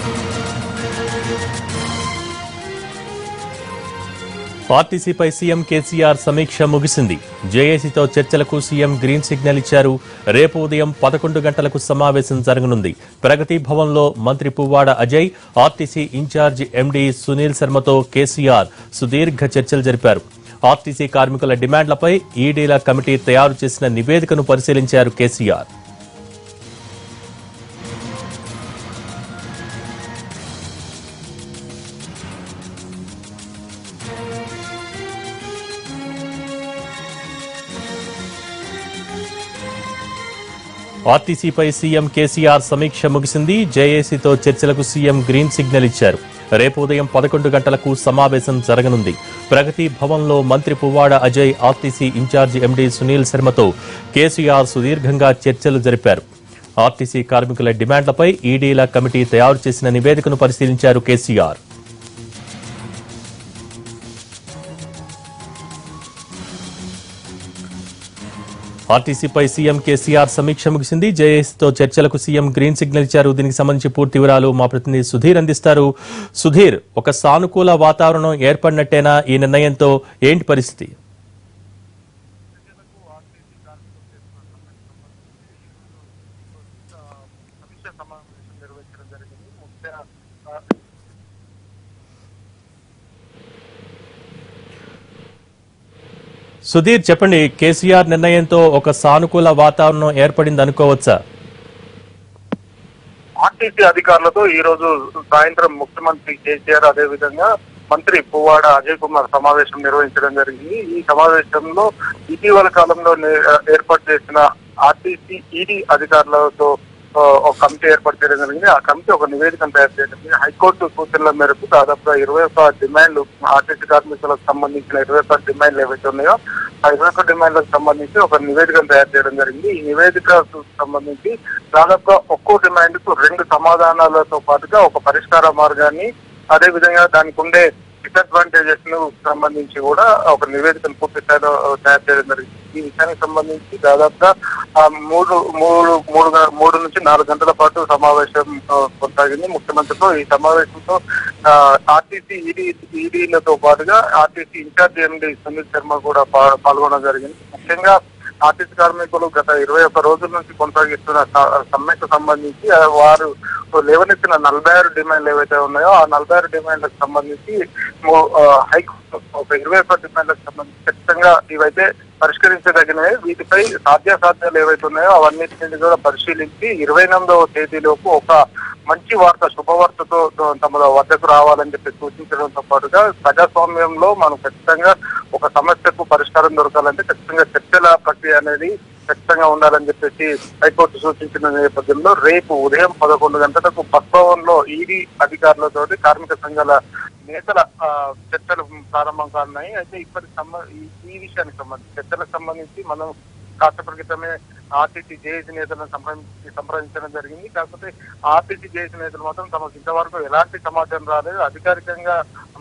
ఆర్టీసీపై CM KCR సమీక్ష ముగిసింది జేఏసీతో చర్చలకు సీఎం గ్రీన్ సిగ్నల్ ఇచ్చారు రేపు ఉదయం పదకొండు గంటలకు సమావేశం జరగనుంది ప్రగతి భవన్లో మంత్రి Puvvada Ajay RTC in-charge MD Sunil శర్మతో కేసీఆర్ సుదీర్ఘ చర్చలు జరిపారు ఆర్టీసీ కార్మికుల డిమాండ్లపై ఈడీల కమిటీ తయారు చేసిన నివేదికను పరిశీలించారు కేసీఆర్ ఆర్టీసీపై సీఎం కేసీఆర్ సమీక్ష ముగిసింది జేఏసీతో చర్చలకు సీఎం గ్రీన్ సిగ్నల్ ఇచ్చారు రేపు ఉదయం పదకొండు గంటలకు సమావేశం జరగనుంది ప్రగతి భవన్లో మంత్రి Puvvada Ajay RTC in-charge MD Sunil శర్మతో కేసీఆర్ సుదీర్ఘంగా చర్చలు జరిపారు ఆర్టీసీ కార్మికుల డిమాండ్లపై ఈడీల కమిటీ తయారు చేసిన నివేదికను పరిశీలించారు కేసీఆర్ ఆర్టీసీపై సీఎం కేసీఆర్ సమీక్ష ముగిసింది జేఏసీతో చర్చలకు సీఎం గ్రీన్ సిగ్నల్ ఇచ్చారు దీనికి సంబంధించి పూర్తి వివరాలు మా ప్రతినిధి సుధీర్ అందిస్తారు సుధీర్ ఒక సానుకూల వాతావరణం ఏర్పడినట్టేనా ఈ నిర్ణయంతో ఏంటి పరిస్థితి సమీక్ష సమావేశం నిర్వహించడం జరిగింది ముఖ్య ఆ, సుధీర్ చెప్పండి కేసీఆర్ నిర్ణయంతో ఒక సానుకూల వాతావరణం ఏర్పడింది అనుకోవచ్చా ఆర్టీసీ అధికారులతో ఈ రోజు సాయంత్రం ముఖ్యమంత్రి కేసీఆర్ అదే విధంగా మంత్రి పువ్వాడ అజయ్ కుమార్ సమావేశం నిర్వహించడం జరిగింది ఈ సమావేశంలో ఇటీవల కాలంలో నే- ఏర్పాటు చేసిన ఆర్టీసీ ఈడీ అధికారులతో ఆ, ఒక కమిటీ ఏర్పాటు చేయడం జరిగింది ఆ కమిటీ ఒక నివేదికను తయారు చేయడం జరిగింది హైకోర్టు సూచనల మేరకు దాదాపుగా ఇరవై ఒక్క డిమాండ్లు ఆర్టీసీ కార్మికులకు సంబంధించిన ఇరవై ఒక్క డిమాండ్లు ఏవైతే ఉన్నాయో ఆ ఇరవై ఒక్క డిమాండ్లకు సంబంధించి ఒక నివేదికను తయారు చేయడం జరిగింది ఈ నివేదికకు సంబంధించి దాదాపుగా ఒక్కో డిమాండ్ కు రెండు సమాధానాలతో పాటుగా ఒక పరిష్కార మార్గాన్ని అదే విధంగా దానికి ఉండే డిసడ్వాంటేజెస్ ను సంబంధించి కూడా ఒక నివేదికను పూర్తి స్థాయిలో తయారు చేయడం జరిగింది ఈ విషయానికి సంబంధించి దాదాపుగా ఆ, మూడు మూడు మూడు గ- మూడు నుంచి నాలుగు గంటల పాటు సమావేశం ఆ, కొనసాగింది ముఖ్యమంత్రితో ఈ సమావేశంతో ఆర్టీసీ ఈడీ ఈడీలతో పాటుగా RTC in-charge MD Sunil Sharma కూడా పా- పాల్గొనడం జరిగింది ముఖ్యంగా ఆర్టీసీ కార్మికులు గత ఇరవై ఒక్క రోజుల నుంచి కొనసాగిస్తున్న స- సమ్మెకు సంబంధించి ఆ, వారు లేవనెత్తిన నలభై ఆరు డిమాండ్లు ఏవైతే ఉన్నాయో ఆ నలభై ఆరు డిమాండ్లకు సంబంధించి మో- ఆ, హైకోర్టు ఒక ఇరవై ఒక్క డిమాండ్లకు సంబంధించి ఖచ్చితంగా ఇవైతే పరిష్కరించదగినవి వీటిపై సాధ్యాసాధ్యాలు ఏవైతే ఉన్నాయో అవన్నిటిని కూడా పరిశీలించి ఇరవై ఎనిమిదవ తేదీలోపు ఒక మంచి వార్త శుభవార్తతో తమ వద్దకు రావాలని చెప్పి సూచించడంతో పాటుగా ప్రజాస్వామ్యంలో మనం ఖచ్చితంగా ఒక సమస్యకు పరిష్కారం దొరకాలంటే ఖచ్చితంగా చర్చల ప్రక్రియ అనేది ఖచ్చితంగా ఉండాలని చెప్పేసి హైకోర్టు సూచించిన నేపథ్యంలో రేపు ఉదయం పదకొండు గంటలకు భవన్ లో ఈడీ అధికారులతోటి కార్మిక సంఘాల నేతల ఆ, చర్చలు ప్రారంభం కానున్నాయి అయితే ఇప్పటికి సంబ ఈ- ఈ విషయానికి సంబంధించి చర్చలకు సంబంధించి మనం కాసేపటి క్రితమే ఆర్టీసీ జేఏసీ నేతలను సంప్రదించి సంప్రదించడం జరిగింది కాకపోతే ఆర్టీసీ జేఏసీ నేతలు మాత్రం తమకు ఇంతవరకు ఎలాంటి సమాచారం రాలేదు అధికారికంగా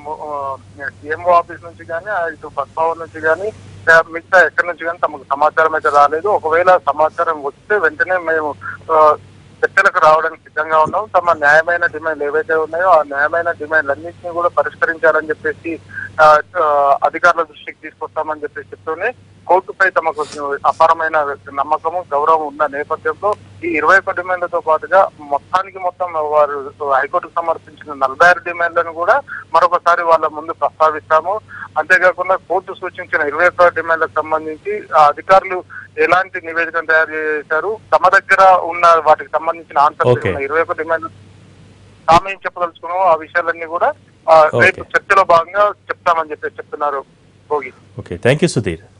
సీఎంఓ ఆఫీస్ నుంచి కానీ ఇటు బస్ భవన్ నుంచి కానీ మిగతా ఎక్కడి నుంచి కానీ తమకు సమాచారం అయితే రాలేదు ఒకవేళ సమాచారం వస్తే వెంటనే మేము ఆ, చర్చలకు రావడానికి సిద్ధంగా ఉన్నాం తమ న్యాయమైన డిమాండ్లు ఏవైతే ఉన్నాయో ఆ న్యాయమైన డిమాండ్లు అన్నింటినీ కూడా పరిష్కరించాలని చెప్పేసి ఆ, ఆ, అధికారుల దృష్టికి తీసుకొస్తామని చెప్పేసి చెప్తూనే కోర్టుపై తమకు అపారమైన నమ్మకము గౌరవం ఉన్న నేపథ్యంలో ఈ ఇరవై ఒక్క డిమాండ్లతో పాటుగా మొత్తానికి మొత్తం వారు హైకోర్టుకు సమర్పించిన నలభై ఆరు డిమాండ్లను కూడా మరొకసారి వాళ్ళ ముందు ప్రస్తావిస్తాము అంతేకాకుండా కోర్టు సూచించిన ఇరవై ఒక్క డిమాండ్లకు సంబంధించి ఆ అధికారులు ఎలాంటి నివేదికను తయారు చేశారు తమ దగ్గర ఉన్న వాటికి సంబంధించిన ఆన్సర్ Okay. ఇరవై ఒక్క డిమాండ్ తాము ఏం చెప్పదలుచుకున్నామో ఆ విషయాలన్నీ కూడా ఆ, Okay. రేపు చర్చలో భాగంగా చెప్తామని చెప్పేసి చెప్తున్నారు Bhogi okay thank you Sudheer